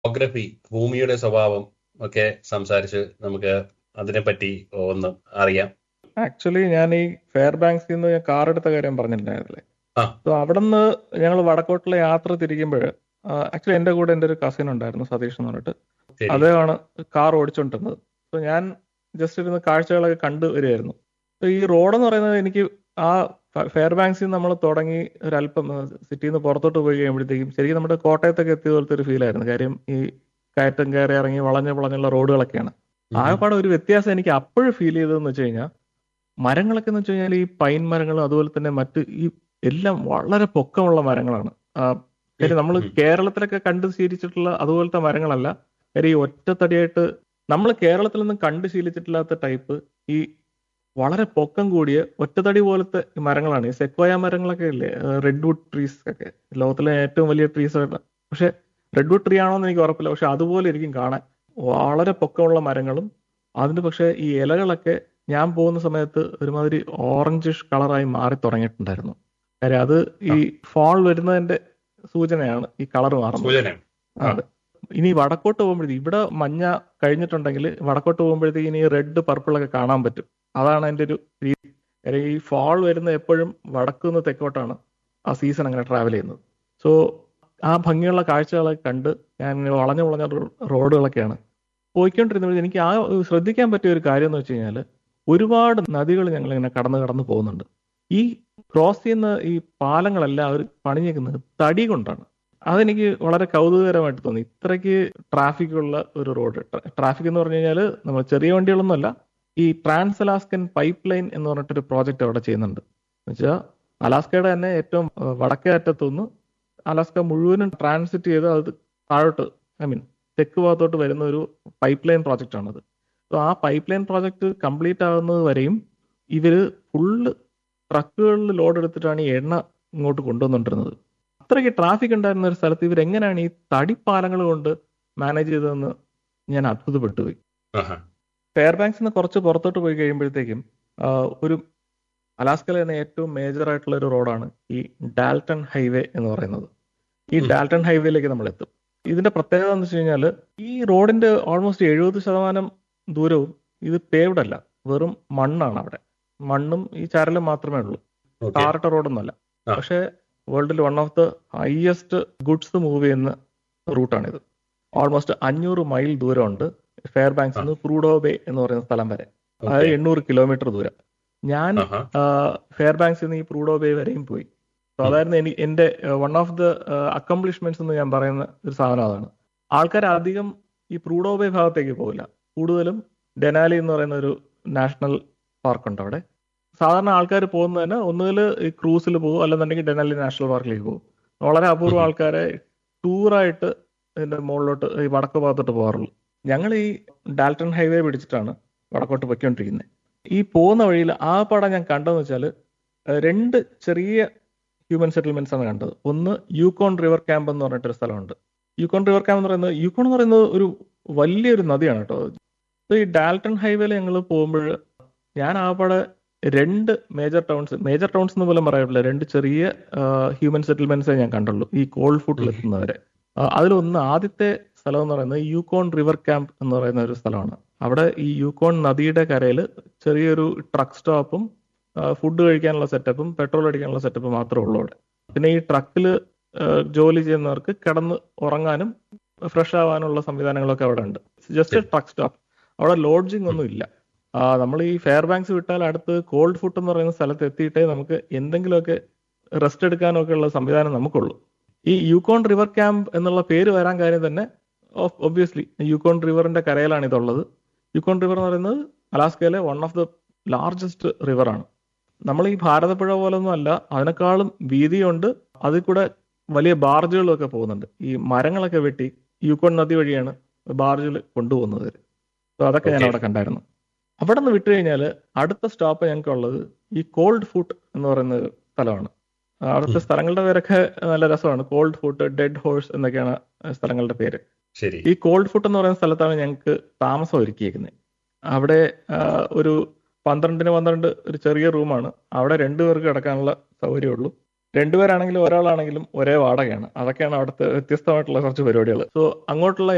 Geography ഭൂമിയുടെ സ്വഭാവം ഒക്കെ സംസാരിച്ച് നമുക്ക് അതിനെപ്പറ്റി ഒന്ന് അറിയാം ആക്ച്വലി ഞാൻ ഈ ഫെയർ ബാങ്ക്സിൽ നിന്ന് കാർ എടുത്ത കാര്യം പറഞ്ഞിട്ടുണ്ടായിരുന്നില്ലേ ആ. സോ അവിടെ നിന്ന് ഞങ്ങൾ വടക്കോട്ടുള്ള യാത്ര തിരിക്കുമ്പോൾ ആക്ച്വലി എന്റെ കൂടെ എന്റെ ഒരു കസിൻ ഉണ്ടായിരുന്നു സതീഷ് എന്ന് പറഞ്ഞിട്ട് ശരി. അദ്ദേഹമാണ് കാർ ഓടിച്ചോണ്ടിരുന്നത് സോ ഞാൻ ജസ്റ്റ് ഇരുന്ന് കാഴ്ചകളൊക്കെ കണ്ടു വരികയായിരുന്നു സോ ഈ റോഡ് എന്ന് പറയുന്നത് എനിക്ക് ആ ഫെയർ ബാങ്ക്സിൽ നമ്മൾ തുടങ്ങി ഒരല്പം സിറ്റിയിൽ നിന്ന് പുറത്തോട്ട് പോയി കഴിയുമ്പോഴത്തേക്കും ശരിക്കും നമ്മുടെ കോട്ടയത്തൊക്കെ എത്തിയ പോലത്തെ ഒരു ഫീൽ ആയിരുന്നു കാര്യം ഈ കയറ്റം കയറി ഇറങ്ങി വളഞ്ഞ വളഞ്ഞുള്ള റോഡുകളൊക്കെയാണ് ആകെപ്പാടെ ഒരു വ്യത്യാസം എനിക്ക് അപ്പോഴും ഫീൽ ചെയ്തതെന്ന് വെച്ച് കഴിഞ്ഞാൽ മരങ്ങളൊക്കെ എന്ന് വെച്ച് കഴിഞ്ഞാൽ ഈ പൈൻ മരങ്ങളും അതുപോലെ തന്നെ മറ്റ് ഈ എല്ലാം വളരെ പൊക്കമുള്ള മരങ്ങളാണ് ആ, കാര്യം നമ്മൾ ഉം. കേരളത്തിലൊക്കെ കണ്ടു ശീലിച്ചിട്ടുള്ള അതുപോലത്തെ മരങ്ങളല്ല കാര്യം ഈ ഒറ്റത്തടിയായിട്ട് നമ്മൾ കേരളത്തിൽ നിന്നും കണ്ടു ശീലിച്ചിട്ടില്ലാത്ത ടൈപ്പ് ഈ വളരെ പൊക്കം കൂടിയ ഒറ്റത്തടി പോലത്തെ ഈ മരങ്ങളാണ് ഈ സെക്വയ മരങ്ങളൊക്കെ ഇല്ലേ റെഡ് വുഡ് ട്രീസ് ഒക്കെ ലോകത്തിലെ ഏറ്റവും വലിയ ട്രീസ് പക്ഷെ റെഡ് വുഡ് ട്രീ ആണോ എന്ന് എനിക്ക് ഉറപ്പില്ല പക്ഷെ അതുപോലെ ഇരിക്കും കാണാൻ വളരെ പൊക്കമുള്ള മരങ്ങളും അതിന് പക്ഷെ ഈ ഇലകളൊക്കെ ഞാൻ പോകുന്ന സമയത്ത് ഒരുമാതിരി ഓറഞ്ചിഷ് കളറായി മാറി തുടങ്ങിയിട്ടുണ്ടായിരുന്നു കാര്യം അത് ഈ ഫോൾ വരുന്നതിന്റെ സൂചനയാണ് ഈ കളർ മാറുന്നത് സൂചന അതെ ഇനി വടക്കോട്ട് പോകുമ്പോഴത്തേക്ക് ഇവിടെ മഞ്ഞ കഴിഞ്ഞിട്ടുണ്ടെങ്കിൽ വടക്കോട്ട് പോകുമ്പോഴത്തേക്ക് ഇനി റെഡ് പർപ്പിൾ ഒക്കെ കാണാൻ പറ്റും അതാണ് അതിന്റെ ഒരു രീതി കാര്യം ഈ ഫാൾ വരുന്ന എപ്പോഴും വടക്ക് നിന്ന് തെക്കോട്ടാണ് ആ സീസൺ അങ്ങനെ ട്രാവൽ ചെയ്യുന്നത് സോ ആ ഭംഗിയുള്ള കാഴ്ചകളൊക്കെ കണ്ട് ഞാൻ ഇങ്ങനെ വളഞ്ഞു വളഞ്ഞ റോ- റോഡുകളൊക്കെയാണ് പോയിക്കൊണ്ടിരുന്നത് എനിക്ക് ആ ശ്രദ്ധിക്കാൻ പറ്റിയ ഒരു കാര്യം എന്ന് വെച്ച് കഴിഞ്ഞാൽ ഒരുപാട് നദികൾ ഞങ്ങൾ ഇങ്ങനെ കടന്ന് കടന്ന് പോകുന്നുണ്ട് ഈ ക്രോസ് ചെയ്യുന്ന ഈ പാലങ്ങളെല്ലാം അവർ പണിഞ്ഞേക്കുന്നത് തടി കൊണ്ടാണ് അതെനിക്ക് വളരെ കൗതുകകരമായിട്ട് തോന്നി ഇത്രയ്ക്ക് ട്രാഫിക് ഉള്ള ഒരു റോഡ് ട്രാഫിക് എന്ന് പറഞ്ഞു കഴിഞ്ഞാൽ നമ്മൾ ചെറിയ വണ്ടികളൊന്നുമല്ല ഈ ട്രാൻസ് അലാസ്കൻ പൈപ്പ് ലൈൻ എന്ന് പറഞ്ഞിട്ടൊരു പ്രോജക്റ്റ് അവിടെ ചെയ്യുന്നുണ്ട് എന്നുവെച്ചാൽ അലാസ്കയുടെ തന്നെ ഏറ്റവും ഏഹ്, വടക്കേ അറ്റത്തുനിന്ന് അലാസ്ക മുഴുവനും ട്രാൻസിറ്റ് ചെയ്ത് അത് താഴോട്ട് ഐ മീൻ തെക്ക് ഭാഗത്തോട്ട് വരുന്ന ഒരു പൈപ്പ് ലൈൻ പ്രോജക്റ്റ് ആണത് സോ ആ പൈപ്പ് ലൈൻ പ്രോജക്റ്റ് കംപ്ലീറ്റ് ആകുന്നത് വരെയും ഇവര് ഫുള്ള് ട്രക്കുകളിൽ ലോഡ് എടുത്തിട്ടാണ് ഈ എണ്ണ ഇങ്ങോട്ട് കൊണ്ടുവന്നുകൊണ്ടിരുന്നത് അത്രയ്ക്ക് ട്രാഫിക് ഉണ്ടായിരുന്ന ഒരു സ്ഥലത്ത് ഇവർ എങ്ങനെയാണ് ഈ തടിപ്പാലങ്ങൾ കൊണ്ട് മാനേജ് ചെയ്തതെന്ന് ഞാൻ അത്ഭുതപ്പെട്ടു പോയി ആഹാ. ഫെയർ ബാങ്ക്സിൽ നിന്ന് കുറച്ച് പുറത്തോട്ട് പോയി കഴിയുമ്പോഴത്തേക്കും ആ, ഒരു അലാസ്കയിലെ തന്നെ ഏറ്റവും മേജർ ആയിട്ടുള്ള ഒരു റോഡാണ് ഈ ഡാൽട്ടൺ ഹൈവേ എന്ന് പറയുന്നത് ഈ ഉം. ഡാൽട്ടൺ ഹൈവേയിലേക്ക് നമ്മൾ എത്തും ഇതിന്റെ പ്രത്യേകത എന്ന് വെച്ച് കഴിഞ്ഞാൽ ഈ റോഡിന്റെ ഓൾമോസ്റ്റ് എഴുപത് ശതമാനം ദൂരവും ഇത് പേവ്ഡ് അല്ല വെറും മണ്ണാണ് അവിടെ മണ്ണും ഈ ചരലും മാത്രമേ ഉള്ളൂ ഓക്കെ ടാറിട്ട റോഡൊന്നുമല്ല ആ. പക്ഷേ വേൾഡിൽ one of the highest goods move ചെയ്യുന്ന റൂട്ടാണിത് ഓൾമോസ്റ്റ് അഞ്ഞൂറ് മൈൽ ദൂരമുണ്ട് ഫെയർ ബാങ്ക്സ് നിന്ന് ക്രൂഡോ ബേ എന്ന് പറയുന്ന സ്ഥലം വരെ അതായത് എണ്ണൂറ് കിലോമീറ്റർ ദൂരം ഞാൻ ആഹാ. ഫെയർ ബാങ്ക്സിൽ നിന്ന് ഈ പ്രൂഡോ ബേ വരെയും പോയി സോ അതായിരുന്നു എനിക്ക് എന്റെ വൺ ഓഫ് ദ അക്കംപ്ലിഷ്മെന്റ്സ് എന്ന് ഞാൻ പറയുന്ന ഒരു സാധനം അതാണ് ആൾക്കാർ അധികം ഈ പ്രൂഡോ ബേ ഭാഗത്തേക്ക് പോകില്ല കൂടുതലും ഡെനാലി എന്ന് പറയുന്ന ഒരു നാഷണൽ പാർക്ക് ഉണ്ട് അവിടെ സാധാരണ ആൾക്കാർ പോകുന്നത് തന്നെ ഒന്നുകിൽ ഈ ക്രൂസിൽ പോകും അല്ലെന്നുണ്ടെങ്കിൽ ഡെനാലി നാഷണൽ പാർക്കിലേക്ക് പോകും വളരെ അപൂർവം ഉം. ആൾക്കാരെ ടൂറായിട്ട് ഇതിന്റെ മുകളിലോട്ട് ഈ വടക്ക് ഭാഗത്തോട്ട് പോകാറുള്ളൂ ഞങ്ങൾ ഈ ഡാൽട്ടൺ ഹൈവേ പിടിച്ചിട്ടാണ് വടക്കോട്ട് പൊയ്ക്കൊണ്ടിരിക്കുന്നത് ഈ പോകുന്ന വഴിയിൽ ആ പടം ഞാൻ കണ്ടതെന്ന് വെച്ചാൽ രണ്ട് ചെറിയ ഹ്യൂമൻ സെറ്റിൽമെന്റ്സ് ആണ് കണ്ടത് ഒന്ന് യൂക്കോൺ റിവർ ക്യാമ്പ് എന്ന് പറഞ്ഞിട്ടൊരു സ്ഥലമുണ്ട് യൂക്കോൺ റിവർ ക്യാമ്പ് എന്ന് പറയുന്നത് യൂക്കോൺ എന്ന് പറയുന്നത് ഒരു വലിയൊരു നദിയാണ് കേട്ടോ So ഈ ഡാൽട്ടൺ ഹൈവേയിൽ ഞങ്ങൾ പോകുമ്പോൾ ഞാൻ ആ പടെ രണ്ട് മേജർ ടൗൺസ് മേജർ ടൗൺസ് എന്ന് പോലും പറയാറില്ല രണ്ട് ചെറിയ ഹ്യൂമൻ സെറ്റിൽമെന്റ്സേ ഞാൻ കണ്ടുള്ളൂ ഈ കോൾഡ് ഫുഡിൽ എത്തുന്നവരെ ആ, അതിലൊന്ന് ആദ്യത്തെ സ്ഥലം എന്ന് പറയുന്നത് യൂക്കോൺ റിവർ ക്യാമ്പ് എന്ന് പറയുന്ന ഒരു സ്ഥലമാണ് അവിടെ ഈ യൂക്കോൺ നദിയുടെ കരയിൽ ചെറിയൊരു ട്രക്ക് സ്റ്റോപ്പും ഫുഡ് കഴിക്കാനുള്ള സെറ്റപ്പും പെട്രോൾ അടിക്കാനുള്ള സെറ്റപ്പും മാത്രമേ ഉള്ളൂ അവിടെ പിന്നെ ഈ ട്രക്കിൽ ജോലി ചെയ്യുന്നവർക്ക് കിടന്ന് ഉറങ്ങാനും ഫ്രഷ് ആവാനുള്ള സംവിധാനങ്ങളൊക്കെ അവിടെ ഉണ്ട് ജസ്റ്റ് ട്രക്ക് സ്റ്റോപ്പ് അവിടെ ലോഡ്ജിങ് ഒന്നും ഇല്ല നമ്മൾ ഈ ഫെയർ ബാങ്ക്സ് വിട്ടാൽ അടുത്ത് കോൾഡ് ഫുഡ് എന്ന് പറയുന്ന സ്ഥലത്ത് എത്തിയിട്ടേ നമുക്ക് എന്തെങ്കിലുമൊക്കെ റെസ്റ്റ് എടുക്കാനൊക്കെ ഉള്ള സംവിധാനം നമുക്കുള്ളൂ ഈ യൂക്കോൺ റിവർ ക്യാമ്പ് എന്നുള്ള പേര് വരാൻ കാര്യം തന്നെ ഒബ്വിയസ്ലി യൂക്കോൺ റിവറിന്റെ കരയിലാണ് ഇതുള്ളത് യൂക്കോൺ റിവർ എന്ന് പറയുന്നത് അലാസ്കയിലെ വൺ ഓഫ് ദ ലാർജസ്റ്റ് റിവറാണ് നമ്മൾ ഈ ഭാരതപ്പുഴ പോലൊന്നും അല്ല അതിനേക്കാളും വീതിയുണ്ട് അതിൽ കൂടെ വലിയ ബാർജുകളും ഒക്കെ പോകുന്നുണ്ട് ഈ മരങ്ങളൊക്കെ വെട്ടി യൂക്കോൺ നദി വഴിയാണ് ബാർജിൽ കൊണ്ടുപോകുന്നത് സോ അതൊക്കെ ഞാൻ Okay. അവിടെ കണ്ടായിരുന്നു അവിടെ നിന്ന് വിട്ടു കഴിഞ്ഞാൽ അടുത്ത സ്റ്റോപ്പ് ഞങ്ങൾക്ക് ഉള്ളത് ഈ കോൾഡ് ഫുഡ് എന്ന് പറയുന്ന ഒരു സ്ഥലമാണ് അവിടുത്തെ ഉം. സ്ഥലങ്ങളുടെ പേരൊക്കെ നല്ല രസമാണ് കോൾഡ് ഫുഡ് ഡെഡ് ഹോഴ്സ് എന്നൊക്കെയാണ് സ്ഥലങ്ങളുടെ പേര് ശരി ഈ കോൾഡ് ഫുഡ് എന്ന് പറയുന്ന സ്ഥലത്താണ് ഞങ്ങൾക്ക് താമസം ഒരുക്കിയിരിക്കുന്നത് അവിടെ ആ, ഒരു പന്ത്രണ്ടിന് പന്ത്രണ്ട് ഒരു ചെറിയ റൂമാണ് അവിടെ രണ്ടുപേർക്ക് കിടക്കാനുള്ള സൗകര്യമുള്ളൂ രണ്ടുപേരാണെങ്കിലും ഒരാളാണെങ്കിലും ഒരേ വാടകയാണ് അതൊക്കെയാണ് അവിടുത്തെ വ്യത്യസ്തമായിട്ടുള്ള കുറച്ച് പരിപാടികൾ സോ അങ്ങോട്ടുള്ള